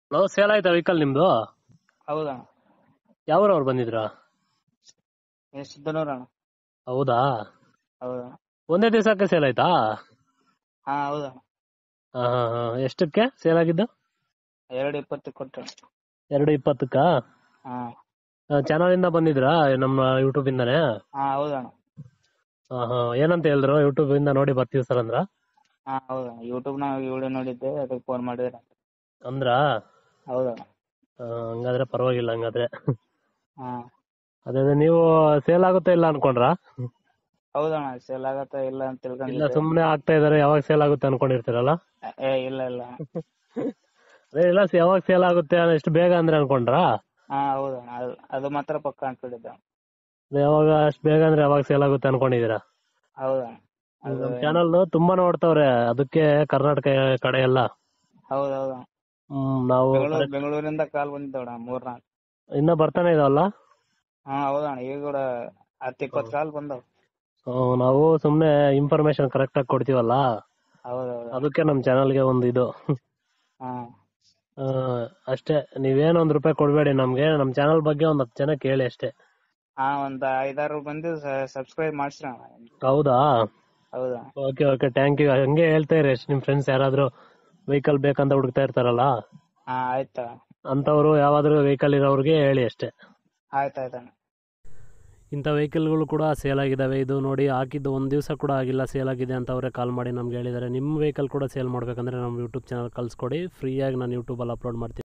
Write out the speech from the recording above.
hello sale ಆಯ್ತಾ vehicle ನಿಮ್ದು ಹೌದಣ್ಣ ಯಾವ್ರವ್ರು ಬಂದಿದ್ರಾ ಎಷ್ಟು ಸಿದ್ದನೂರು ಅಣ್ಣ ಹೌದಾ ಹೌದಣ್ಣ ಒಂದೇ ದಿವಸಕ್ಕೆ ಸೇಲ್ ಆಯ್ತಾ ಹಾ ಹೌದಣ್ಣ ಹಾ ಹಾ ಹಾ ಎಷ್ಟಕ್ಕೆ ಸೇಲ್ ಆಗಿದ್ದು ಎರಡು ಇಪ್ಪತ್ತು ಕೊಟ್ಟು ಎರಡು ಇಪ್ಪತ್ತಕ್ಕ ಹಾ ಚಾನಲ್ ಇಂದ ಬಂದಿದ್ರಾ ನಮ್ಮ ಯೂಟ್ಯೂಬ್ ಇಂದಾನೆ ಹಾ ಹೌದಣ್ಣ ಹಾ ಹಾ ಏನಂತ ಹೇಳಿದ್ರು ಯೂಟ್ಯೂಬ್ ಇಂದ ನೋಡಿ ಬರ್ತೀವಿ ಸರ್ ಅಂದ್ರ ಹಾ ಹೌದಣ್ಣ ಯೂಟ್ಯೂಬ್ನಾಗ ವಿಡಿಯೋ ನೋಡಿದ್ದೆ ಅದಕ್ಕೆ ಫೋನ್ ಮಾಡಿದ್ರೆ ಅಂದ್ರಾ ಹೌದಣ್ಣ ಆ, ಹಂಗಾದ್ರೆ ಪರವಾಗಿಲ್ಲ ಹಂಗಾದ್ರೆ ಹಾ ಅದೇ ಅದೇ ನೀವು ಸೇಲ್ ಆಗುತ್ತೆ ಇಲ್ಲ ಅನ್ಕೊಂಡ್ರಾ ಹೌದಣ್ಣ ಸೇಲ್ ಆಗತ್ತ ಇಲ್ಲ ಅಂತ ಇಲ್ಲ ತಿಳ್ಕೊಂಡಿದ್ದೆ ಸುಮ್ನೆ ಆಗ್ತಾ ಇದಾರೆ ಯಾವಾಗ ಸೇಲ್ ಆಗುತ್ತೆ ಅನ್ಕೊಂಡಿರ್ತೀರಲ್ಲ ಏ ಇಲ್ಲ ಇಲ್ಲ ಅದೇ ಇಲ್ಲ ಯಾವಾಗ ಸೇಲ್ ಆಗುತ್ತೆ ಎಷ್ಟು ಬೇಗ ಅಂದ್ರೆ ಅನ್ಕೊಂಡ್ರಾ ಹಾ ಹೌದಣ್ಣ ಅದು ಅದು ಮಾತ್ರ ಪಕ್ಕ ಅನ್ಕೊಂಡಿದ್ದೆ ಅದೇ ಯಾವಾಗ ಅಷ್ಟು ಬೇಗ ಅಂದ್ರೆ ಯಾವಾಗ ಸೇಲ್ ಆಗುತ್ತೆ ಅನ್ಕೊಂಡಿದೀರಾ ಹೌದಣ್ಣ ಅದು ನಮ್ ಚಾನಲ್ ತುಂಬಾ ನೋಡ್ತಾವ್ರೆ ಅದಕ್ಕೆ ಕರ್ನಾಟಕ ಕಡೆ ಎಲ್ಲ ಹೌದ್ ಹೌದಣ್ಣ ಹ್ಮ್ ನಾವು ಬೆಂಗಳೂರು ಬೆಂಗಳೂರಿಂದ ಕಾಲ್ ಬಂದಿದ್ದವಣ್ಣ ಮೂರ್ನಾಲ್ಕು ಇನ್ನ ಬರ್ತಾನೆ ಇದಾವಲ್ಲ ಹಾ ಹೌದಣ್ಣ ಈಗ ಕೂಡ ಹತ್ತು ಇಪ್ಪತ್ತು ಕಾಲ್ ಬಂದವು ಹ್ಮ್, ನಾವು ಸುಮ್ನೆ ಇನ್ಫಾರ್ಮೇಶನ್ ಕರೆಕ್ಟ್ ಆಗಿ ಕೊಡ್ತೀವಲ್ಲ ಹೌದೌದು ಅದಕ್ಕೆ ನಮ್ ಚಾನಲ್ಗೆ ಒಂದು ಇದು ಹಾ ಆ, ಅಷ್ಟೇ ನೀವೇನ್ ಒಂದ್ ರೂಪಾಯಿ ಕೊಡ್ಬೇಡಿ ನಮ್ಗೆ ನಮ್ ಚಾನಲ್ ಬಗ್ಗೆ ಒಂದ್ ಹತ್ತು ಜನ ಕೇಳಿ ಅಷ್ಟೇ ಹಾ ಒಂದ್ ಐದಾರು ಮಂದಿ ಸಬ್ಸ್ಕ್ರೈಬ್ ಮಾಡ್ಸ್ರಣ ಹೌದಾ ಹೌದಾ ಓಕೆ ಓಕೆ ಥ್ಯಾಂಕ್ ಯು ಹಂಗೆ ಹೇಳ್ತಾ ಇರಿ ನಿಮ್ ಫ್ರೆಂಡ್ಸ್ ಯಾರಾದ್ರೂ ವೆಹಿಕಲ್ ಬೇಕಂತ ಹುಡುಕ್ತಾ ಇರ್ತಾರಲ್ಲ ಹಾ ಆಯ್ತಾ ಅಂತವ್ರು ಯಾವಾದ್ರೂ ವೆಹಿಕಲ್ ಇರೋರ್ಗೆ ಹೇಳಿ ಅಷ್ಟೇ ಆಯ್ತಾಯ್ತಣ್ಣ ಇಂಥ ವೆಹಿಕಲ್ಗಳು ಕೂಡ ಸೇಲ್ ಆಗಿದ್ದಾವೆ ಇದು ನೋಡಿ ಹಾಕಿದ್ದು ಒಂದು ದಿವಸ ಕೂಡ ಆಗಿಲ್ಲ ಸೇಲ್ ಆಗಿದೆ ಅಂತ ಅವರೇ ಕಾಲ್ ಮಾಡಿ ನಮ್ಗೆ ಹೇಳಿದ್ದಾರೆ ನಿಮ್ಮ ವೆಹಿಕಲ್ ಕೂಡ ಸೇಲ್ ಮಾಡಬೇಕಂದ್ರೆ ನಮ್ಮ ಯೂಟ್ಯೂಬ್ ಚಾನಲ್ ಕಳಿಸ್ಕೊಡಿ ಫ್ರೀಯಾಗಿ ನಾನು ಯೂಟ್ಯೂಬಲ್ಲಿ ಅಪ್ಲೋಡ್ ಮಾಡ್ತೀನಿ